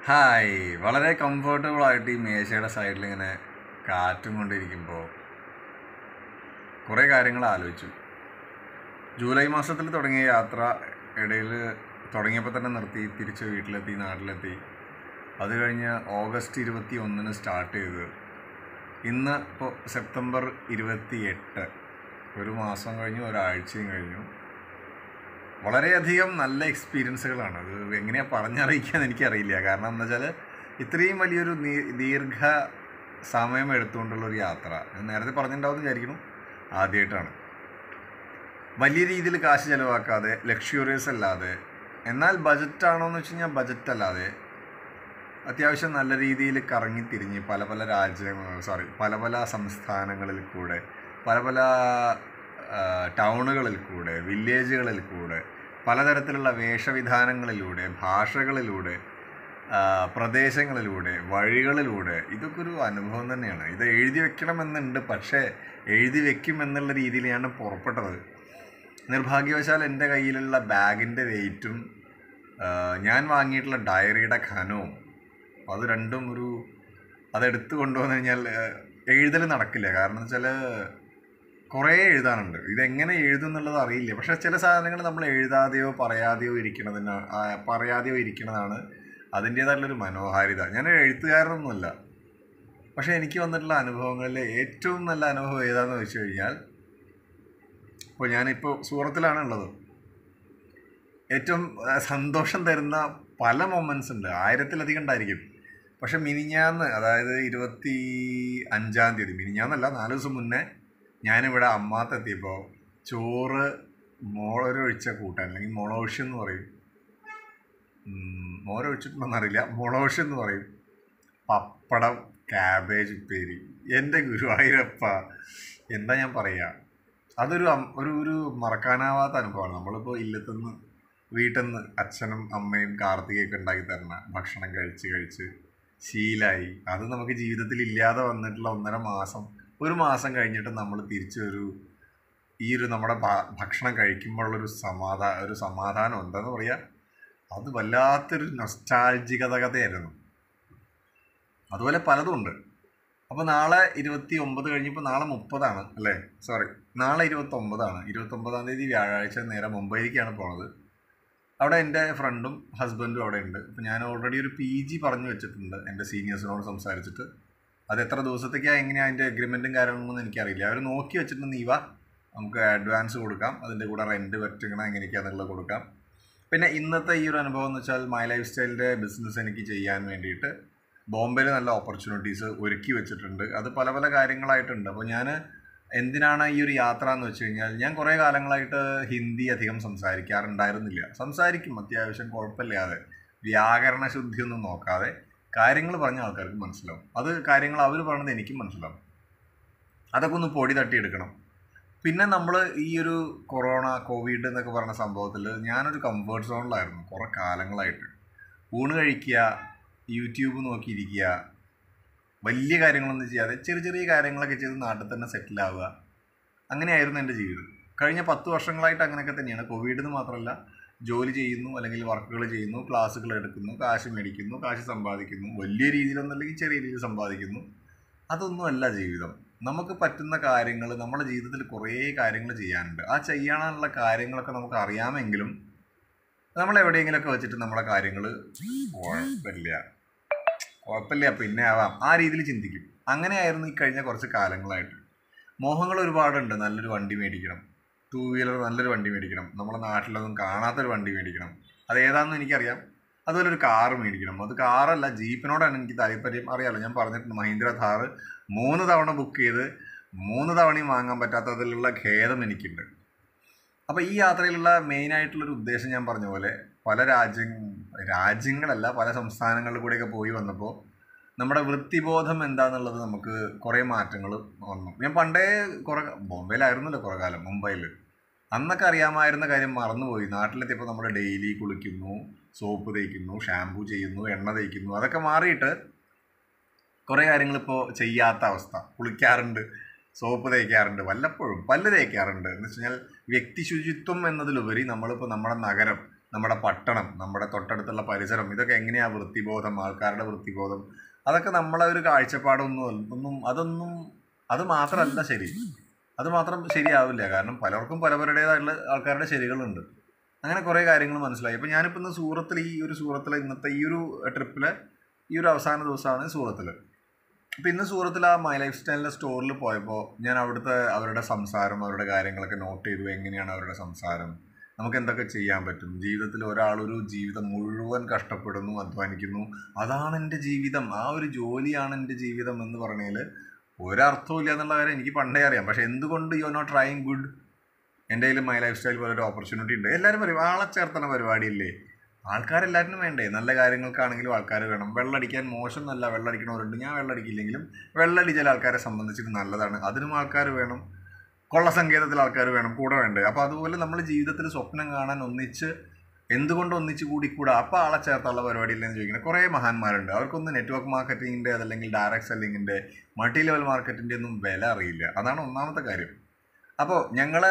hi വളരെ comfortable ആയിട്ട് ഈ മേശയുടെ സൈഡിൽ ഇങ്ങനെ കാറ്റും കൊണ്ടിരിക്കുമ്പോൾ കുറേ കാര്യങ്ങൾ ആലോചിച്ചു ജൂലൈ മാസത്തിൽ തുടങ്ങിയ യാത്ര ഇടയിൽ തുടങ്ങിയപ്പോൾ തന്നെ നിർത്തി തിരിച്ച് വീട്ടിലെത്തി നാട്ടിലെത്തി അത് കഴിഞ്ഞ് ഓഗസ്റ്റ് ഇരുപത്തി ഒന്നിന് സ്റ്റാർട്ട് ചെയ്ത് ഇന്ന് ഇപ്പോൾ സെപ്റ്റംബർ ഇരുപത്തി എട്ട് ഒരു മാസം കഴിഞ്ഞു ഒരാഴ്ചയും കഴിഞ്ഞു വളരെയധികം നല്ല എക്സ്പീരിയൻസുകളാണ് അത് എങ്ങനെയാണ് പറഞ്ഞറിയിക്കാൻ എനിക്കറിയില്ല കാരണം എന്താ വെച്ചാൽ ഇത്രയും വലിയൊരു നീ- ദീർഘ സമയം എടുത്തുകൊണ്ടുള്ള ഒരു യാത്ര ഞാൻ നേരത്തെ പറഞ്ഞിട്ടുണ്ടാവും എന്ന് വിചാരിക്കുന്നു ആദ്യമായിട്ടാണ് വലിയ രീതിയിൽ കാശ് ചിലവാക്കാതെ ലക്ഷറിയസ് അല്ലാതെ എന്നാൽ ബജറ്റാണോ എന്ന് വെച്ച് കഴിഞ്ഞാൽ ബജറ്റ് അല്ലാതെ അത്യാവശ്യം നല്ല രീതിയിൽ കറങ്ങി തിരിഞ്ഞ് പല പല രാജ്യങ്ങൾ സോറി പല പല സംസ്ഥാനങ്ങളിൽ കൂടെ പല പല ആ, ടൗണുകളിൽ കൂടെ വില്ലേജുകളിൽ കൂടെ പലതരത്തിലുള്ള വേഷവിധാനങ്ങളിലൂടെ ഭാഷകളിലൂടെ ആ, പ്രദേശങ്ങളിലൂടെ വഴികളിലൂടെ ഇതൊക്കെ ഒരു അനുഭവം തന്നെയാണ് ഇത് എഴുതി വെക്കണമെന്നുണ്ട് പക്ഷേ എഴുതി വെക്കും എന്നുള്ള രീതിയിലാണ് പുറപ്പെട്ടത് നിർഭാഗ്യവശാൽ എൻ്റെ കയ്യിലുള്ള ബാഗിൻ്റെ വെയിറ്റും ഞാൻ വാങ്ങിയിട്ടുള്ള ഡയറിയുടെ ഖനവും അത് രണ്ടും ഒരു അതെടുത്ത് കൊണ്ടുവന്നു കഴിഞ്ഞാൽ എഴുതൽ നടക്കില്ല കാരണം വെച്ചാൽ കുറേ എഴുതാനുണ്ട് ഇതെങ്ങനെ എഴുതും എന്നുള്ളത് അറിയില്ല പക്ഷേ ചില സാധനങ്ങൾ നമ്മൾ എഴുതാതെയോ പറയാതെയോ ഇരിക്കണതിന് ആ, പറയാതെയോ ഇരിക്കണതാണ് അതിൻ്റേതായിട്ടുള്ളൊരു മനോഹാരിത ഞാൻ എഴുത്തുകാരനൊന്നുമല്ല പക്ഷേ എനിക്ക് വന്നിട്ടുള്ള അനുഭവങ്ങളിൽ ഏറ്റവും നല്ല അനുഭവം ഏതാണെന്ന് വെച്ച് കഴിഞ്ഞാൽ ഇപ്പോൾ ഞാനിപ്പോൾ സൂറത്തിലാണ് ഉള്ളത് ഏറ്റവും ആ, സന്തോഷം തരുന്ന പല മൊമെൻറ്റ്സ് ഉണ്ട് ആയിരത്തിലധികം ഉണ്ടായിരിക്കും പക്ഷെ മിനിഞ്ഞാന്ന് അതായത് ഇരുപത്തി അഞ്ചാം തീയതി മിനിഞ്ഞാന്നല്ല നാല് ദിവസം മുന്നേ ഞാനിവിടെ അമ്മാത്തെത്തിയപ്പോൾ ചോറ് മോളൊരൊഴിച്ച കൂട്ടാൻ അല്ലെങ്കിൽ മുളോഷ് എന്ന് പറയും ഉം, മോരൊഴിച്ചിട്ടുണ്ടോന്ന് അറിയില്ല മുളോഷ് എന്ന് പറയും പപ്പടം ക്യാബേജ് ഉപ്പേരി എൻ്റെ ഗുരുവായൂരപ്പ എന്താ ഞാൻ പറയുക അതൊരു അം- ഒരു ഒരു മറക്കാനാവാത്ത അനുഭവമാണ് നമ്മളിപ്പോൾ ഇല്ലത്തുനിന്ന് വീട്ടിൽ നിന്ന് അച്ഛനും അമ്മയും കാർത്തികയൊക്കെ ഉണ്ടാക്കി തരണ ഭക്ഷണം കഴിച്ച് കഴിച്ച് ശീലായി അത് നമുക്ക് ജീവിതത്തിൽ ഇല്ലാതെ വന്നിട്ടുള്ള ഒന്നര മാസം ഒരു മാസം കഴിഞ്ഞിട്ട് നമ്മൾ തിരിച്ചു ഒരു ഈ ഒരു നമ്മുടെ ഭ- ഭക്ഷണം കഴിക്കുമ്പോഴുള്ളൊരു സമാധാ ഒരു സമാധാനം എന്താന്ന് പറയുക അത് വല്ലാത്തൊരു നൊസ്റ്റാൾജികത കഥയായിരുന്നു അതുപോലെ പലതും ഉണ്ട് അപ്പോൾ നാളെ ഇരുപത്തി ഒമ്പത് കഴിഞ്ഞപ്പോൾ നാളെ മുപ്പതാണ് അല്ലേ സോറി നാളെ ഇരുപത്തി ഒമ്പതാണ് ഇരുപത്തി ഒമ്പതാം തീയതി വ്യാഴാഴ്ച നേരെ മുംബൈയിലേക്കാണ് പോണത് അവിടെ എൻ്റെ ഫ്രണ്ടും ഹസ്ബൻഡും അവിടെ ഉണ്ട് അപ്പോൾ ഞാൻ ഓൾറെഡി ഒരു പി ജി പറഞ്ഞു വെച്ചിട്ടുണ്ട് എൻ്റെ സീനിയേഴ്സിനോട് സംസാരിച്ചിട്ട് അത് എത്ര ദിവസത്തേക്കാണ് എങ്ങനെയാണ് അതിൻ്റെ അഗ്രിമെൻറ്റും കാര്യങ്ങളൊന്നും എനിക്കറിയില്ല അവർ നോക്കി വെച്ചിട്ട് നീ വാ നമുക്ക് അഡ്വാൻസ് കൊടുക്കാം അതിൻ്റെ കൂടെ റെൻറ്റ് പറ്റുകണ എങ്ങനെയൊക്കെയാണെന്നുള്ളത് കൊടുക്കാം പിന്നെ ഇന്നത്തെ ഈ ഒരു അനുഭവം എന്ന് വെച്ചാൽ മൈ ലൈഫ് സ്റ്റൈലിൻ്റെ ബിസിനസ് എനിക്ക് ചെയ്യാൻ വേണ്ടിയിട്ട് ബോംബെയിൽ നല്ല ഓപ്പർച്യൂണിറ്റീസ് ഒരുക്കി വെച്ചിട്ടുണ്ട് അത് പല പല കാര്യങ്ങളായിട്ടുണ്ട് അപ്പോൾ ഞാൻ എന്തിനാണ് ഈ ഒരു യാത്ര എന്ന് വെച്ച് കഴിഞ്ഞാൽ ഞാൻ കുറേ കാലങ്ങളായിട്ട് ഹിന്ദി അധികം സംസാരിക്കാറുണ്ടായിരുന്നില്ല സംസാരിക്കും അത്യാവശ്യം കുഴപ്പമില്ലാതെ വ്യാകരണ ശുദ്ധിയൊന്നും നോക്കാതെ കാര്യങ്ങൾ പറഞ്ഞ ആൾക്കാർക്ക് മനസ്സിലാവും അത് കാര്യങ്ങൾ അവർ പറഞ്ഞത് എനിക്കും മനസ്സിലാവും അതൊക്കെ ഒന്ന് പൊടി തട്ടിയെടുക്കണം പിന്നെ നമ്മൾ ഈ ഒരു കൊറോണ കോവിഡ് എന്നൊക്കെ പറഞ്ഞ സംഭവത്തിൽ ഞാനൊരു കംഫേർട്ട് സോണിലായിരുന്നു കുറേ കാലങ്ങളായിട്ട് ഊണ് കഴിക്കുക യൂട്യൂബ് നോക്കിയിരിക്കുക വലിയ കാര്യങ്ങളൊന്നും ചെയ്യാതെ ചെറിയ ചെറിയ കാര്യങ്ങളൊക്കെ ചെയ്ത് നാട്ടിൽ തന്നെ സെറ്റിൽ ആവുക അങ്ങനെയായിരുന്നു എൻ്റെ ജീവിതം കഴിഞ്ഞ പത്ത് വർഷങ്ങളായിട്ട് അങ്ങനെയൊക്കെ തന്നെയാണ് കോവിഡ് എന്ന് മാത്രമല്ല ജോലി ചെയ്യുന്നു അല്ലെങ്കിൽ വർക്കുകൾ ചെയ്യുന്നു ക്ലാസ്സുകൾ എടുക്കുന്നു കാശ് മേടിക്കുന്നു കാശ് സമ്പാദിക്കുന്നു വലിയ രീതിയിലൊന്നല്ലെങ്കിൽ ചെറിയ രീതിയിൽ സമ്പാദിക്കുന്നു അതൊന്നുമല്ല ജീവിതം നമുക്ക് പറ്റുന്ന കാര്യങ്ങൾ നമ്മുടെ ജീവിതത്തിൽ കുറേ കാര്യങ്ങൾ ചെയ്യാനുണ്ട് ആ ചെയ്യാനുള്ള കാര്യങ്ങളൊക്കെ നമുക്ക് അറിയാമെങ്കിലും നമ്മൾ എവിടെയെങ്കിലുമൊക്കെ വെച്ചിട്ട് നമ്മളെ കാര്യങ്ങൾ കുഴപ്പമില്ല കുഴപ്പമില്ല പിന്നെ ആവാം ആ രീതിയിൽ ചിന്തിക്കും അങ്ങനെയായിരുന്നു ഈ കഴിഞ്ഞ കുറച്ച് കാലങ്ങളായിട്ട് മോഹങ്ങൾ ഒരുപാടുണ്ട് നല്ലൊരു വണ്ടി മേടിക്കണം ടൂ വീലർ നല്ലൊരു വണ്ടി മേടിക്കണം നമ്മുടെ നാട്ടിലൊന്നും കാണാത്തൊരു വണ്ടി മേടിക്കണം അത് ഏതാണെന്ന് എനിക്കറിയാം അതുപോലെ ഒരു കാറ് മേടിക്കണം അത് കാറല്ല ജീപ്പിനോടാണ് എനിക്ക് താല്പര്യം അറിയാലോ ഞാൻ പറഞ്ഞിട്ടുണ്ട് മഹീന്ദ്ര ഥാറ് മൂന്ന് തവണ ബുക്ക് ചെയ്ത് മൂന്ന് തവണയും വാങ്ങാൻ പറ്റാത്തതിലുള്ള ഖേദം എനിക്കുണ്ട് അപ്പോൾ ഈ യാത്രയിലുള്ള മെയിൻ ആയിട്ടുള്ളൊരു ഉദ്ദേശം ഞാൻ പറഞ്ഞ പോലെ പല രാജ്യ രാജ്യങ്ങളല്ല പല സംസ്ഥാനങ്ങളിൽ കൂടെയൊക്കെ പോയി വന്നപ്പോൾ നമ്മുടെ വൃത്തിബോധം എന്താണെന്നുള്ളത് നമുക്ക് കുറേ മാറ്റങ്ങൾ വന്നു ഞാൻ പണ്ടേ കുറേ ബോംബെയിലായിരുന്നല്ലോ കുറേ കാലം മുംബൈയിൽ അന്നൊക്കെ അറിയാമായിരുന്ന കാര്യം മറന്നുപോയി നാട്ടിലെത്തിയപ്പോൾ നമ്മൾ ഡെയിലി കുളിക്കുന്നു സോപ്പ് തേക്കുന്നു ഷാമ്പു ചെയ്യുന്നു എണ്ണ തേക്കുന്നു അതൊക്കെ മാറിയിട്ട് കുറേ കാര്യങ്ങളിപ്പോൾ ചെയ്യാത്ത അവസ്ഥ കുളിക്കാറുണ്ട് സോപ്പ് തേക്കാറുണ്ട് വല്ലപ്പോഴും പല്ല് തേക്കാറുണ്ട് എന്ന് വെച്ച് കഴിഞ്ഞാൽ വ്യക്തി ശുചിത്വം എന്നതിലുപരി നമ്മളിപ്പോൾ നമ്മുടെ നഗരം നമ്മുടെ പട്ടണം നമ്മുടെ തൊട്ടടുത്തുള്ള പരിസരം ഇതൊക്കെ എങ്ങനെയാ വൃത്തിബോധം ആൾക്കാരുടെ വൃത്തിബോധം അതൊക്കെ നമ്മളെ ഒരു കാഴ്ചപ്പാടൊന്നും അല്ല- ഒന്നും അതൊന്നും അത് മാത്രമല്ല ശരി അത് മാത്രം ശരിയാവില്ല കാരണം പലർക്കും പലവരുടേതായിട്ടുള്ള ആൾക്കാരുടെ ശരികളുണ്ട് അങ്ങനെ കുറേ കാര്യങ്ങൾ മനസ്സിലായി അപ്പോൾ ഞാനിപ്പോൾ ഇന്ന് സൂറത്തിൽ ഈ ഒരു സൂറത്തിൽ ഇന്നത്തെ ഈ ഒരു ട്രിപ്പിലെ ഈ ഒരു അവസാന ദിവസമാണ് സൂറത്തിൽ അപ്പോൾ ഇന്ന് സൂറത്തിൽ ആ മൈ ലൈഫ് സ്റ്റൈലിൻ്റെ സ്റ്റോറിൽ പോയപ്പോൾ ഞാൻ അവിടുത്തെ അവരുടെ സംസാരം അവരുടെ കാര്യങ്ങളൊക്കെ നോട്ട് ചെയ്തു എങ്ങനെയാണ് അവരുടെ സംസാരം നമുക്ക് എന്തൊക്കെ ചെയ്യാൻ പറ്റും ജീവിതത്തിൽ ഒരാളൊരു ജീവിതം മുഴുവൻ കഷ്ടപ്പെടുന്നു അധ്വാനിക്കുന്നു അതാണ് എൻ്റെ ജീവിതം ആ ഒരു ജോലിയാണ് എൻ്റെ ജീവിതം എന്ന് പറഞ്ഞതിൽ ഒരർത്ഥവും ഇല്ല എന്നുള്ള കാര്യം എനിക്ക് പണ്ടേ അറിയാം പക്ഷെ എന്തുകൊണ്ട് you are not trying good എൻ്റെ കയ്യിൽ മൈ ലൈഫ് സ്റ്റൈൽ പോലെ ഒരു ഓപ്പർച്യൂണിറ്റി ഉണ്ട് എല്ലാവരും പറയും ആളെ ചേർത്തണ പരിപാടിയില്ലേ ആൾക്കാരെല്ലാത്തിനും വേണ്ടേ നല്ല കാര്യങ്ങൾക്കാണെങ്കിലും ആൾക്കാർ വേണം വെള്ളമടിക്കാൻ മോശം നല്ല വെള്ളമടിക്കണവരുണ്ട് ഞാൻ വെള്ളമടിക്കില്ലെങ്കിലും വെള്ളമടി ചില ആൾക്കാരെ സംബന്ധിച്ചിട്ട് നല്ലതാണ് അതിനും ആൾക്കാർ വേണം കൊള്ള സങ്കേതത്തിൽ ആൾക്കാർ വേണം കൂടെ വേണ്ടേ അപ്പോൾ അതുപോലെ നമ്മൾ ജീവിതത്തിൽ സ്വപ്നം കാണാൻ ഒന്നിച്ച് എന്തുകൊണ്ട് ഒന്നിച്ച് കൂടിക്കൂടാ അപ്പോൾ ആളെ ചേർത്തുള്ള പരിപാടിയില്ലെന്ന് ചോദിക്കുന്നത് കുറേ മഹാന്മാരുണ്ട് അവർക്കൊന്നും നെറ്റ്വർക്ക് മാർക്കറ്റിങ്ങിൻ്റെ അതല്ലെങ്കിൽ ഡയറക്റ്റ് സെല്ലിങ്ങിൻ്റെ മൾട്ടി ലെവൽ മാർക്കറ്റിൻ്റെ ഒന്നും വില അറിയില്ല അതാണ് ഒന്നാമത്തെ കാര്യം അപ്പോൾ ഞങ്ങളെ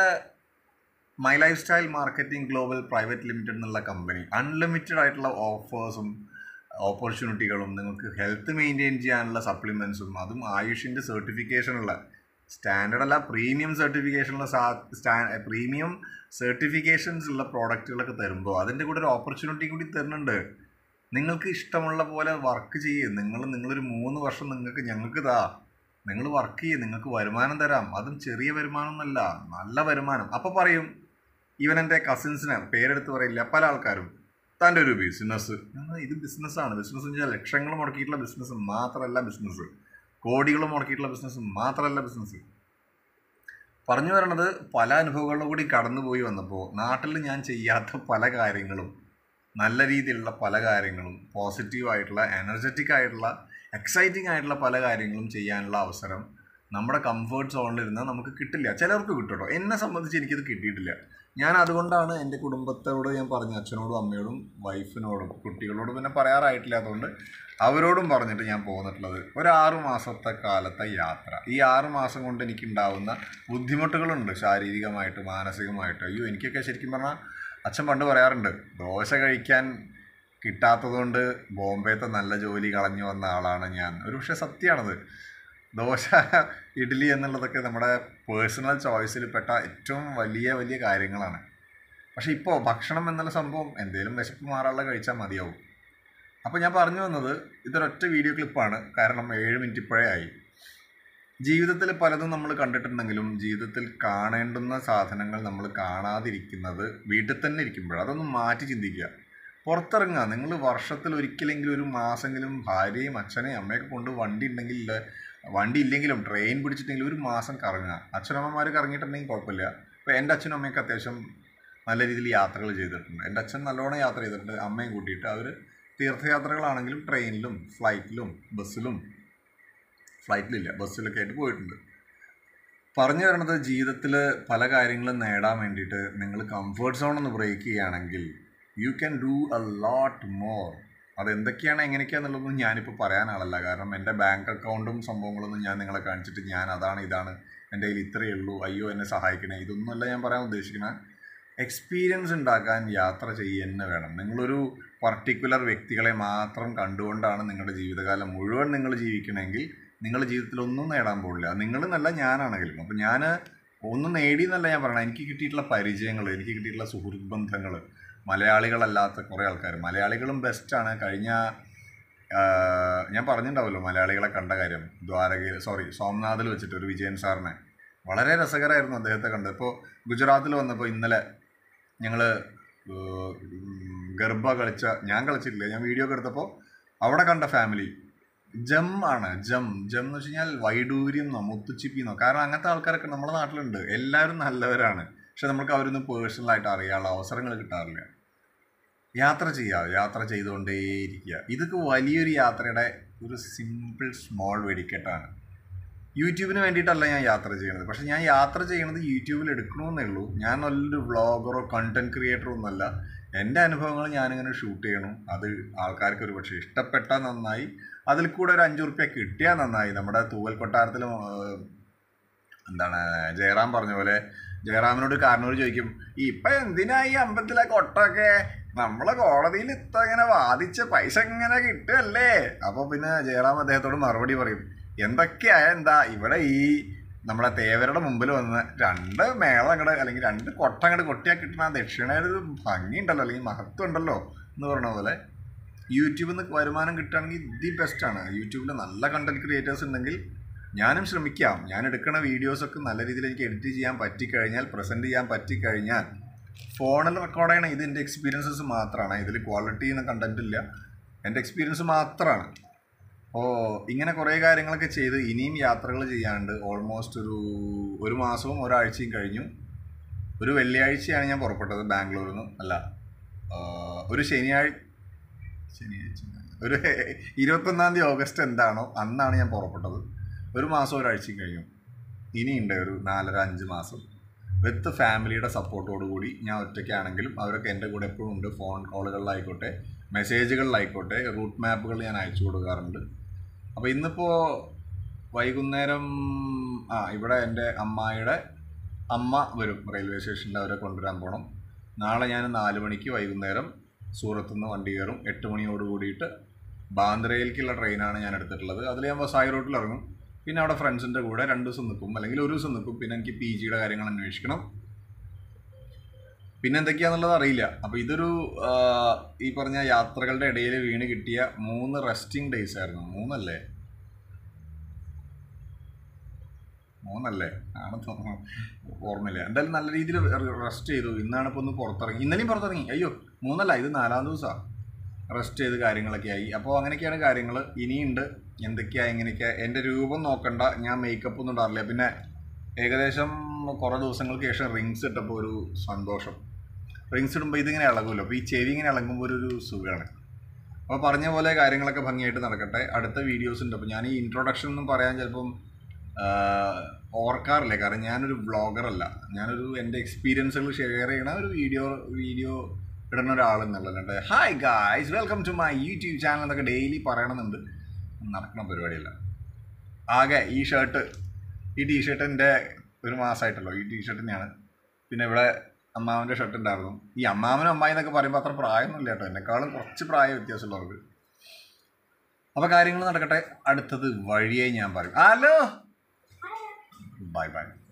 my life style marketing global private limited എന്നുള്ള കമ്പനി അൺലിമിറ്റഡ് ആയിട്ടുള്ള ഓഫേഴ്സും ഓപ്പർച്യൂണിറ്റികളും നിങ്ങൾക്ക് ഹെൽത്ത് മെയിൻറ്റെയിൻ ചെയ്യാനുള്ള സപ്ലിമെൻസും അതും ആയുഷിൻ്റെ സർട്ടിഫിക്കേഷനുള്ള സ്റ്റാൻഡേർഡ് അല്ല പ്രീമിയം സർട്ടിഫിക്കേഷനുള്ള സാ സ്റ്റാ പ്രീമിയം സർട്ടിഫിക്കേഷൻസ് ഉള്ള പ്രോഡക്റ്റുകളൊക്കെ തരുമ്പോൾ അതിൻ്റെ കൂടെ ഒരു ഓപ്പർച്യൂണിറ്റി കൂടി തരുന്നുണ്ട് നിങ്ങൾക്ക് ഇഷ്ടമുള്ള പോലെ വർക്ക് ചെയ്യേ നിങ്ങൾ നിങ്ങളൊരു മൂന്ന് വർഷം നിങ്ങൾക്ക് ഞങ്ങൾക്ക് താ നിങ്ങൾ വർക്ക് ചെയ്യേ നിങ്ങൾക്ക് വരുമാനം തരാം അതും ചെറിയ വരുമാനം എന്നല്ല നല്ല വരുമാനം അപ്പോൾ പറയും ഈവൻ എൻ്റെ കസിൻസിനെ പേരെടുത്ത് പറയില്ല പല ആൾക്കാരും തൻ്റെ ഒരു ബിസിനസ് ഇത് ബിസിനസ്സാണ് ബിസിനസ് എന്ന് വെച്ചാൽ ലക്ഷങ്ങൾ മുടക്കിയിട്ടുള്ള ബിസിനസ് മാത്രമല്ല ബിസിനസ് കോടികൾ മുടക്കിയിട്ടുള്ള ബിസിനസ് മാത്രമല്ല ബിസിനസ് പറഞ്ഞു വരണത് പല അനുഭവങ്ങളിലും കൂടി കടന്നുപോയി വന്നപ്പോൾ നാട്ടിൽ ഞാൻ ചെയ്യാത്ത പല കാര്യങ്ങളും നല്ല രീതിയിലുള്ള പല കാര്യങ്ങളും പോസിറ്റീവ് ആയിട്ടുള്ള എനർജറ്റിക് ആയിട്ടുള്ള എക്സൈറ്റിംഗ് ആയിട്ടുള്ള പല കാര്യങ്ങളും ചെയ്യാനുള്ള അവസരം നമ്മുടെ കംഫേർട്ട് സോണിലിരുന്നാൽ നമുക്ക് കിട്ടില്ല ചിലർക്ക് കിട്ടും കേട്ടോ എന്നെ സംബന്ധിച്ച് എനിക്കത് കിട്ടിയിട്ടില്ല ഞാൻ അതുകൊണ്ടാണ് എൻ്റെ കുടുംബത്തോട് ഞാൻ പറഞ്ഞു അച്ഛനോടും അമ്മയോടും വൈഫിനോടും കുട്ടികളോടും പിന്നെ പറയാറായിട്ടില്ല അതുകൊണ്ട് അവരോടും പറഞ്ഞിട്ട് ഞാൻ പോന്നിട്ടുള്ളത് ഒരു ആറു മാസത്തെ കാലത്തെ യാത്ര ഈ ആറു മാസം കൊണ്ട് എനിക്കുണ്ടാവുന്ന ബുദ്ധിമുട്ടുകളുണ്ട് ശാരീരികമായിട്ട് മാനസികമായിട്ട് അയ്യോ എനിക്കൊക്കെ ശരിക്കും പറഞ്ഞാൽ അച്ഛൻ പണ്ട് പറയാറുണ്ട് ദോശ കഴിക്കാൻ കിട്ടാത്തതുകൊണ്ട് ബോംബെത്തെ നല്ല ജോലി കളഞ്ഞു വന്ന ആളാണ് ഞാൻ ഒരു പക്ഷേ സത്യമാണത് ദോശ ഇഡ്ഡലി എന്നുള്ളതൊക്കെ നമ്മുടെ പേഴ്സണൽ ചോയ്സിൽ പെട്ട ഏറ്റവും വലിയ വലിയ കാര്യങ്ങളാണ് പക്ഷെ ഇപ്പോൾ ഭക്ഷണം എന്നുള്ള സംഭവം എന്തേലും വിശപ്പ് മാറാനുള്ള കഴിച്ചാൽ മതിയാവും അപ്പോൾ ഞാൻ പറഞ്ഞു വന്നത് ഇതൊരൊറ്റ വീഡിയോ ക്ലിപ്പാണ് കാരണം ഏഴ് മിനിറ്റ് ഇപ്പോഴേ ആയി ജീവിതത്തിൽ പലതും നമ്മൾ കണ്ടിട്ടുണ്ടെങ്കിലും ജീവിതത്തിൽ കാണേണ്ടുന്ന സാധനങ്ങൾ നമ്മൾ കാണാതിരിക്കുന്നത് വീട്ടിൽ തന്നെ ഇരിക്കുമ്പോൾ അതൊന്ന് മാറ്റി ചിന്തിക്കുക പുറത്തിറങ്ങുക നിങ്ങൾ വർഷത്തിൽ ഒരിക്കലെങ്കിലും ഒരു മാസമെങ്കിലും ഭാര്യയും അച്ഛനെയും അമ്മയൊക്കെ കൊണ്ട് വണ്ടി ഉണ്ടെങ്കിൽ ഇല്ല, വണ്ടി ഇല്ലെങ്കിലും ട്രെയിൻ പിടിച്ചിട്ടെങ്കിലും ഒരു മാസം കറങ്ങുക അച്ഛനമ്മമാർ കറങ്ങിയിട്ടുണ്ടെങ്കിൽ കുഴപ്പമില്ല ഇപ്പോൾ എൻ്റെ അച്ഛനും അമ്മയൊക്കെ അത്യാവശ്യം നല്ല രീതിയിൽ യാത്രകൾ ചെയ്തിട്ടുണ്ട് എൻ്റെ അച്ഛൻ നല്ലോണം യാത്ര ചെയ്തിട്ടുണ്ട് അമ്മയും കൂട്ടിയിട്ട് അവർ തീർത്ഥയാത്രകളാണെങ്കിലും ട്രെയിനിലും ഫ്ലൈറ്റിലും ബസ്സിലും ഫ്ലൈറ്റിലില്ല ബസ്സിലൊക്കെ ആയിട്ട് പോയിട്ടുണ്ട് പറഞ്ഞു വരണത് ജീവിതത്തിൽ പല കാര്യങ്ങളും നേടാൻ വേണ്ടിയിട്ട് നിങ്ങൾ കംഫേർട്ട് സോൺ ഒന്ന് ബ്രേക്ക് ചെയ്യുകയാണെങ്കിൽ you can do a lot more അതെന്തൊക്കെയാണ് എങ്ങനെയൊക്കെയാണെന്നുള്ളതൊന്നും ഞാനിപ്പോൾ പറയാൻ ആളല്ല കാരണം എൻ്റെ ബാങ്ക് അക്കൗണ്ടും സംഭവങ്ങളൊന്നും ഞാൻ നിങ്ങളെ കാണിച്ചിട്ട് ഞാൻ അതാണ് ഇതാണ് എൻ്റെ കയ്യിൽ ഇത്രയേ ഉള്ളൂ അയ്യോ എന്നെ സഹായിക്കണേ ഇതൊന്നുമല്ല ഞാൻ പറയാൻ ഉദ്ദേശിക്കുന്നത് എക്സ്പീരിയൻസ് ഉണ്ടാക്കാൻ യാത്ര ചെയ്യുന്ന വേണം നിങ്ങളൊരു പർട്ടിക്കുലർ വ്യക്തികളെ മാത്രം കണ്ടുകൊണ്ടാണ് നിങ്ങളുടെ ജീവിതകാലം മുഴുവൻ നിങ്ങൾ ജീവിക്കണമെങ്കിൽ നിങ്ങളുടെ ജീവിതത്തിൽ ഒന്നും നേടാൻ പോകില്ല നിങ്ങൾ എന്നല്ല ഞാനാണെങ്കിലും അപ്പോൾ ഞാൻ ഒന്നും നേടി എന്നല്ല ഞാൻ പറയണത് എനിക്ക് കിട്ടിയിട്ടുള്ള പരിചയങ്ങൾ എനിക്ക് കിട്ടിയിട്ടുള്ള സുഹൃത്ത് ബന്ധങ്ങൾ മലയാളികളല്ലാത്ത കുറേ ആൾക്കാർ മലയാളികളും ബെസ്റ്റാണ് കഴിഞ്ഞ ആ, ഞാൻ പറഞ്ഞിട്ടുണ്ടാവല്ലോ മലയാളികളെ കണ്ട കാര്യം ദ്വാരകയിൽ സോറി സോംനാഥിൽ വെച്ചിട്ട് ഒരു വിജയൻ സാറിനെ വളരെ രസകരമായിരുന്നു അദ്ദേഹത്തെ കണ്ടത് ഇപ്പോൾ ഗുജറാത്തിൽ വന്നപ്പോൾ ഇന്നലെ ഞങ്ങൾ ഗർഭ കളിച്ച ഞാൻ കളിച്ചിട്ടില്ല ഞാൻ വീഡിയോ ഒക്കെ എടുത്തപ്പോൾ അവിടെ കണ്ട ഫാമിലി ജം ആണ് ജം ജം എന്ന് വെച്ച് കഴിഞ്ഞാൽ വൈഡൂര്യം എന്നോ മുത്തുച്ചിപ്പിന്നോ കാരണം അങ്ങനത്തെ ആൾക്കാരൊക്കെ നമ്മുടെ നാട്ടിലുണ്ട് എല്ലാവരും നല്ലവരാണ് പക്ഷെ നമുക്ക് അവരൊന്നും പേഴ്സണലായിട്ട് അറിയാനുള്ള അവസരങ്ങൾ കിട്ടാറില്ല യാത്ര ചെയ്യുക യാത്ര ചെയ്തുകൊണ്ടേയിരിക്കുക ഇതൊക്കെ വലിയൊരു യാത്രയുടെ ഒരു സിമ്പിൾ സ്മോൾ വെടിക്കെട്ടാണ് യൂട്യൂബിന് വേണ്ടിയിട്ടല്ല ഞാൻ യാത്ര ചെയ്യണത് പക്ഷെ ഞാൻ യാത്ര ചെയ്യണത് യൂട്യൂബിൽ എടുക്കണമെന്നേ ഉള്ളൂ ഞാൻ നല്ലൊരു വ്ളോഗറോ കണ്ടന്റ് ക്രിയേറ്ററോ ഒന്നല്ല എൻ്റെ അനുഭവങ്ങൾ ഞാനിങ്ങനെ ഷൂട്ട് ചെയ്യണം അത് ആൾക്കാർക്ക് ഒരു പക്ഷേ ഇഷ്ടപ്പെട്ടാൽ നന്നായി അതിൽ കൂടെ ഒരു അഞ്ചു റുപ്യ കിട്ടിയാൽ നന്നായി നമ്മുടെ തൂവൽ കൊട്ടാരത്തിലും ഏഹ്, എന്താണ് ജയറാം പറഞ്ഞ പോലെ ജയറാമിനോട് കാരണവർ ചോദിക്കും ഇപ്പൊ എന്തിനാ ഈ അമ്പലത്തിലെ കൊട്ടൊക്കെ നമ്മളെ കോടതിയിൽ ഇത്ര ഇങ്ങനെ വാദിച്ച പൈസ ഇങ്ങനെ കിട്ടുമല്ലേ അപ്പൊ പിന്നെ ജയറാം അദ്ദേഹത്തോട് മറുപടി പറയും എന്തൊക്കെയായ എന്താ ഇവിടെ ഈ നമ്മളെ തേവരുടെ മുമ്പിൽ വന്ന് രണ്ട് മേളം അങ്ങോട്ട് അല്ലെങ്കിൽ രണ്ട് കൊട്ട അങ്ങോട്ട് കൊട്ടിയാൽ കിട്ടുന്ന ആ ദക്ഷിണയുടെ ഒരു ഭംഗിയുണ്ടല്ലോ അല്ലെങ്കിൽ മഹത്വം ഉണ്ടല്ലോ എന്ന് പറഞ്ഞ പോലെ യൂട്യൂബിൽ നിന്ന് വരുമാനം കിട്ടുകയാണെങ്കിൽ ദി ബെസ്റ്റാണ് യൂട്യൂബിൽ നല്ല കണ്ടന്റ് ക്രിയേറ്റേഴ്സ് ഉണ്ടെങ്കിൽ ഞാനും ശ്രമിക്കാം ഞാൻ എടുക്കുന്ന വീഡിയോസൊക്കെ നല്ല രീതിയിൽ എനിക്ക് എഡിറ്റ് ചെയ്യാൻ പറ്റിക്കഴിഞ്ഞാൽ പ്രസൻറ്റ് ചെയ്യാൻ പറ്റിക്കഴിഞ്ഞാൽ ഫോണിൽ റെക്കോർഡ് ചെയ്യണം ഇത് എൻ്റെ എക്സ്പീരിയൻസസ് മാത്രമാണ് ഇതിൽ ക്വാളിറ്റി എന്ന കണ്ടന്റ് ഇല്ല എൻ്റെ എക്സ്പീരിയൻസ് മാത്രമാണ് അപ്പോൾ ഇങ്ങനെ കുറേ കാര്യങ്ങളൊക്കെ ചെയ്ത് ഇനിയും യാത്രകൾ ചെയ്യാനുണ്ട് ഓൾമോസ്റ്റ് ഒരു ഒരു മാസവും ഒരാഴ്ചയും കഴിഞ്ഞു ഒരു വെള്ളിയാഴ്ചയാണ് ഞാൻ പുറപ്പെട്ടത് ബാംഗ്ലൂരിൽ നിന്ന് അല്ല ആ, ഒരു ശനിയാഴ്ച ശനിയാഴ്ച ഒരു ഇരുപത്തൊന്നാം തീയതി ഓഗസ്റ്റ് എന്താണോ അന്നാണ് ഞാൻ പുറപ്പെട്ടത് ഒരു മാസം ഒരാഴ്ചയും കഴിഞ്ഞു ഇനിയുണ്ട് ഒരു നാലര അഞ്ച് മാസം വിത്ത് ഫാമിലിയുടെ സപ്പോർട്ടോടു കൂടി ഞാൻ ഒറ്റയ്ക്കാണെങ്കിലും അവരൊക്കെ എൻ്റെ കൂടെ എപ്പോഴും ഉണ്ട് ഫോൺ കോളുകളിലായിക്കോട്ടെ മെസ്സേജുകളിലായിക്കോട്ടെ റൂട്ട് മാപ്പുകൾ ഞാൻ അയച്ചു കൊടുക്കാറുണ്ട് അപ്പോൾ ഇന്നിപ്പോൾ വൈകുന്നേരം ആ ഇവിടെ എൻ്റെ അമ്മായിയുടെ അമ്മ വരും റെയിൽവേ സ്റ്റേഷനിൽ അവരെ കൊണ്ടുവരാൻ പോകണം നാളെ ഞാൻ നാല് മണിക്ക് വൈകുന്നേരം സൂറത്ത് നിന്ന് വണ്ടി കയറും എട്ട് മണിയോട് കൂടിയിട്ട് ബാന്ദ്രയിലേക്കുള്ള ട്രെയിനാണ് ഞാൻ എടുത്തിട്ടുള്ളത് അതിൽ ഞാൻ സായി റോട്ടിൽ ഇറങ്ങും പിന്നെ അവിടെ ഫ്രണ്ട്സിൻ്റെ കൂടെ രണ്ട് ദിവസം നിൽക്കും അല്ലെങ്കിൽ ഒരു ദിവസം നിൽക്കും പിന്നെ എനിക്ക് പി ജിയുടെ കാര്യങ്ങൾ അന്വേഷിക്കണം പിന്നെ എന്തൊക്കെയാണെന്നുള്ളത് അറിയില്ല അപ്പോൾ ഇതൊരു ആ, ഈ പറഞ്ഞ യാത്രകളുടെ ഇടയിൽ വീണ് കിട്ടിയ മൂന്ന് റെസ്റ്റിംഗ് ഡേയ്സ് ആയിരുന്നു മൂന്നല്ലേ മൂന്നല്ലേ ആണ് തോന്നുന്നു ഓർമ്മയില്ല എന്തായാലും നല്ല രീതിയിൽ റെസ്റ്റ് ചെയ്തു ഇന്നാണ് ഇപ്പോൾ ഒന്ന് പുറത്തിറങ്ങി ഇന്നലെയും പുറത്തിറങ്ങി അയ്യോ മൂന്നല്ല ഇത് നാലാം ദിവസമാണ് റെസ്റ്റ് ചെയ്ത് കാര്യങ്ങളൊക്കെ ആയി അപ്പോൾ അങ്ങനെയൊക്കെയാണ് കാര്യങ്ങൾ ഇനിയുണ്ട് എന്തൊക്കെയാ എങ്ങനെയൊക്കെ എൻ്റെ രൂപം നോക്കണ്ട ഞാൻ മേക്കപ്പ് ഒന്നും ഇടാറില്ല പിന്നെ ഏകദേശം കുറേ ദിവസങ്ങൾക്ക് ശേഷം റിങ്സ് ഇട്ടപ്പോൾ ഒരു സന്തോഷം റിങ്സ് ഇടുമ്പോൾ ഇതിങ്ങനെ ഇളകുമല്ലോ അപ്പോൾ ഈ ചെവി ഇങ്ങനെ ഇളകുമ്പോൾ ഒരു ഒരു സുഖമാണ് അപ്പോൾ പറഞ്ഞ പോലെ കാര്യങ്ങളൊക്കെ ഭംഗിയായിട്ട് നടക്കട്ടെ അടുത്ത വീഡിയോസ് ഉണ്ട് അപ്പോൾ ഞാൻ ഈ ഇൻട്രൊഡക്ഷൻ ഒന്നും പറയാൻ ചിലപ്പം ആഹ്, ഓർക്കാറില്ല കാരണം ഞാനൊരു വ്ളോഗർ അല്ല ഞാനൊരു എൻ്റെ എക്സ്പീരിയൻസുകൾ ഷെയർ ചെയ്യണ ഒരു വീഡിയോ വീഡിയോ ഇടുന്ന ഒരാളെന്നുള്ളത് hi guys welcome to my YouTube channel എന്നൊക്കെ ഡെയിലി പറയണമെന്നുണ്ട് നടക്കുന്ന പരിപാടിയല്ല ആകെ ഈ ഷർട്ട് ഈ ടീഷർട്ട് എൻ്റെ ഒരു മാസമായിട്ടുള്ളൂ ഈ ടീഷർട്ട് തന്നെയാണ് പിന്നെ ഇവിടെ അമ്മാവൻ്റെ ഷർട്ട് ഉണ്ടായിരുന്നു ഈ അമ്മാവനും അമ്മായി എന്നൊക്കെ പറയുമ്പോൾ അത്ര പ്രായമൊന്നുമില്ല കേട്ടോ എന്നെക്കാളും കുറച്ച് പ്രായ വ്യത്യാസമുള്ളവർക്ക് അപ്പോൾ കാര്യങ്ങൾ നടക്കട്ടെ അടുത്തത് വഴിയെ ഞാൻ പറയും ഹലോ ബൈ ബൈ